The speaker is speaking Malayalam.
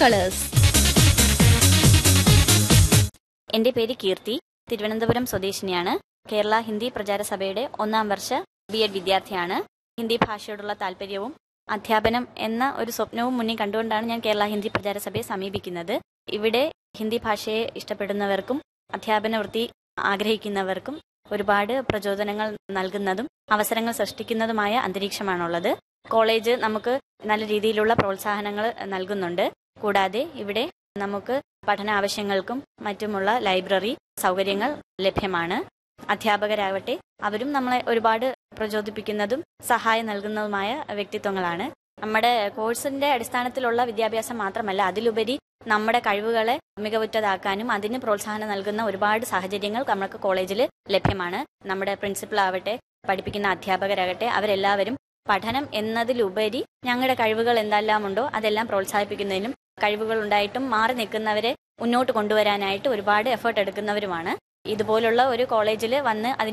കളേഴ്സ് എൻ്റെ പേര് കീർത്തി തിരുവനന്തപുരം സ്വദേശിനിയാണ് കേരള ഹിന്ദി പ്രചാര സഭയുടെ ഒന്നാം വർഷ ബി എഡ് വിദ്യാർത്ഥിയാണ് ഹിന്ദി ഭാഷയോടുള്ള താല്പര്യവും അധ്യാപനം എന്ന ഒരു സ്വപ്നവും മുന്നിൽ കണ്ടുകൊണ്ടാണ് ഞാൻ കേരള ഹിന്ദി പ്രചാര സഭയെ സമീപിക്കുന്നത് ഇവിടെ ഹിന്ദി ഭാഷയെ ഇഷ്ടപ്പെടുന്നവർക്കും അധ്യാപന വൃത്തി ആഗ്രഹിക്കുന്നവർക്കും ഒരുപാട് പ്രചോദനങ്ങൾ നൽകുന്നതും അവസരങ്ങൾ സൃഷ്ടിക്കുന്നതുമായ അന്തരീക്ഷമാണുള്ളത് കോളേജ് നമുക്ക് നല്ല രീതിയിലുള്ള പ്രോത്സാഹനങ്ങൾ നൽകുന്നുണ്ട് കൂടാതെ ഇവിടെ നമുക്ക് പഠന ആവശ്യങ്ങൾക്കും മറ്റുമുള്ള ലൈബ്രറി സൗകര്യങ്ങൾ ലഭ്യമാണ് അധ്യാപകരാവട്ടെ അവരും നമ്മളെ ഒരുപാട് പ്രചോദിപ്പിക്കുന്നതും സഹായം നൽകുന്നതുമായ വ്യക്തിത്വങ്ങളാണ് നമ്മുടെ കോഴ്സിന്റെ അടിസ്ഥാനത്തിലുള്ള വിദ്യാഭ്യാസം മാത്രമല്ല അതിലുപരി നമ്മുടെ കഴിവുകളെ മികവുറ്റതാക്കാനും അതിന് പ്രോത്സാഹനം നൽകുന്ന ഒരുപാട് സാഹചര്യങ്ങൾ നമുക്ക് കോളേജിൽ ലഭ്യമാണ് നമ്മുടെ പ്രിൻസിപ്പൽ ആവട്ടെ പഠിപ്പിക്കുന്ന അധ്യാപകരാകട്ടെ അവരെല്ലാവരും പഠനം എന്നതിലുപരി ഞങ്ങളുടെ കഴിവുകൾ എന്തെല്ലാമുണ്ടോ അതെല്ലാം പ്രോത്സാഹിപ്പിക്കുന്നതിനും കഴിവുകൾ ഉണ്ടായിട്ടും മാറി നിൽക്കുന്നവരെ മുന്നോട്ട് കൊണ്ടുവരാനായിട്ട് ഒരുപാട് എഫേർട്ട് എടുക്കുന്നവരുമാണ് ഇതുപോലുള്ള ഒരു കോളേജിൽ വന്ന് അതിന്